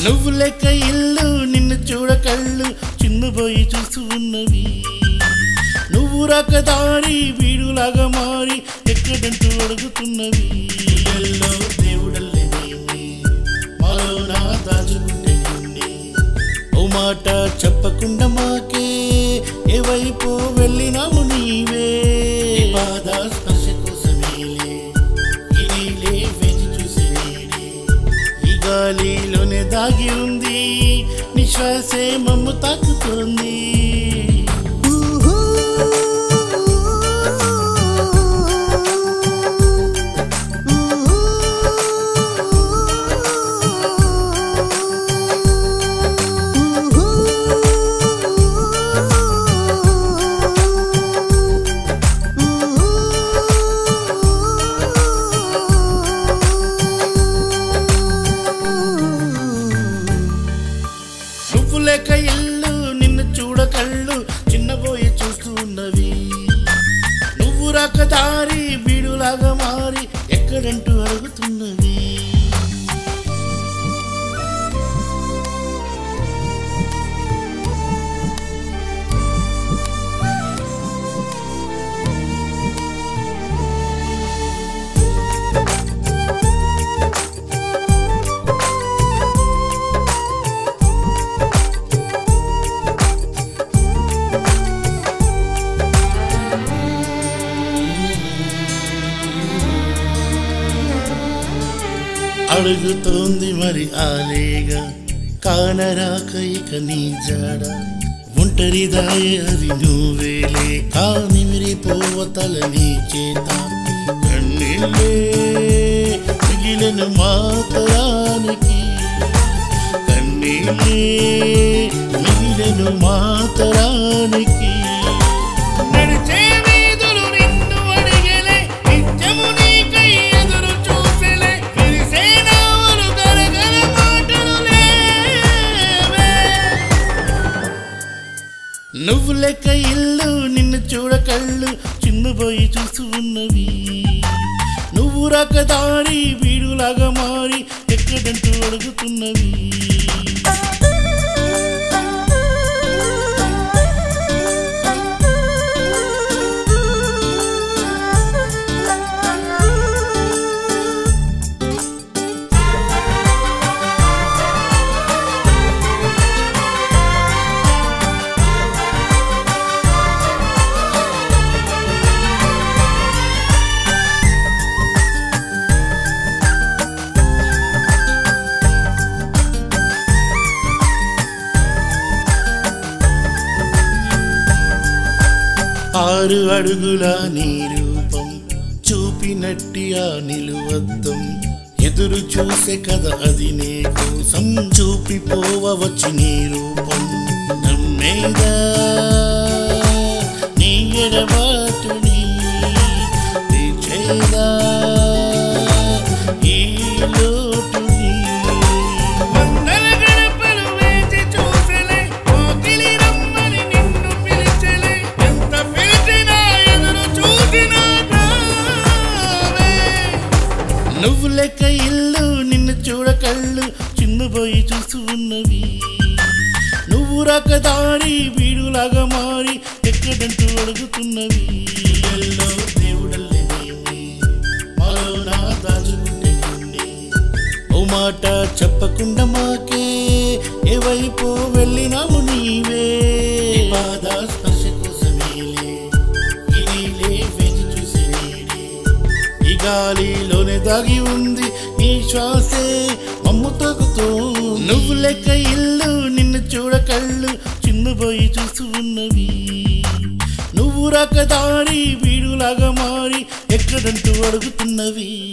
నువ్వు లెక్క ఇల్లు నిన్ను చూడ కళ్ళు చిన్నబోయి చూస్తూ ఉన్నవి నువ్వు రాక దారి వీడులాగా మారి ఎక్కడంటూ అడుగుతున్నవి గుండెల్లో దేవుడల్లే నీవే, మాలో నా దాచుకుంటే నిన్నే. ఓ మాట చెప్పకుండా మాకే ఏ వైపు వెళ్ళినావు నీవే నీ పాద స్పర్శ కోసమేలే ఈ నీలే వేచి చూసి నేడే. ఈ గాలిలోనే దాగి ఉంది నిశ్వాసే మమ్ము తాకుతుంది నువ్వు లేక ఇల్లు నిన్ను చూడ కళ్ళు చిన్నబోయి చూస్తూ ఉన్నవి నువ్వు రాక దారి బీడులాగా మారి ఎక్కడంటూ అడుగుతున్నవి అడుగుతోంది మరి ఆలేగా కానరాక ఇక నీ జాడ ఒంటరిదాయే అది నువ్వేలే కానిమిరిపోవతల నీ చేత కన్నీళ్ళే మిగిలిన మాతరానికి కన్నీళ్ళే మిగిలిన మాతరానికి నడిచే వీధులు నిన్ను అడిగెలే, నిత్యము నీకై ఎదురు చూసెలే, విరిసే నావలు గలగల మాటలు లేవే. నువ్వు లెక్క ఇల్లు నిన్ను చూడ కళ్ళు చిన్నబోయి చూస్తూ ఉన్నవి నువ్వు రాక దారి వీడులాగా మారి ఎక్కడంటూ అడుగుతున్నవి ఆరు అడుగుల నీ రూపం చూపినట్టి ఆ నిలువద్దం ఎదురు చూసే కదా అది నీ కోసం చూపిపోవచ్చి నీ రూపం నమ్మేదా నీ ఎడబాటుని తీర్చేదా ఈ లోటుని వందల గడపలు వేచి చూసెలే, కోకిలి రమ్మని నిన్ను పిలిచెలే, ఎంత పిలిచినా ఎదురు చూసినా రావే. నువ్వు లెక్క ఇల్లు నిన్ను చూడ కళ్ళు చిన్నబోయి చూస్తూ ఉన్నవి నువ్వు రాక దారి వీడులాగా మారి ఎక్కడంటూ అడుగుతున్నవి గుండెల్లో దేవుడల్లే నీవే, మాలో నా దాచుకుంటే నిన్నే. ఓ మాట చెప్పకుండా మాకే ఏ వైపు వెళ్ళినావు నీవే నీ పాద స్పర్శ కోసమేలే ఈ నీలే వేచి చూసి నేడే. ఈ గాలిలోనే దాగి ఉంది ఈ శ్వాసే మమ్ము తాకుతూ నువ్వు లెక్క ఇల్లు నిన్ను చూడ కళ్ళు చిన్నబోయి చూస్తూ ఉన్నవి నువ్వు రాక దారి వీడులాగా మారి ఎక్కడంటూ అడుగుతున్నవి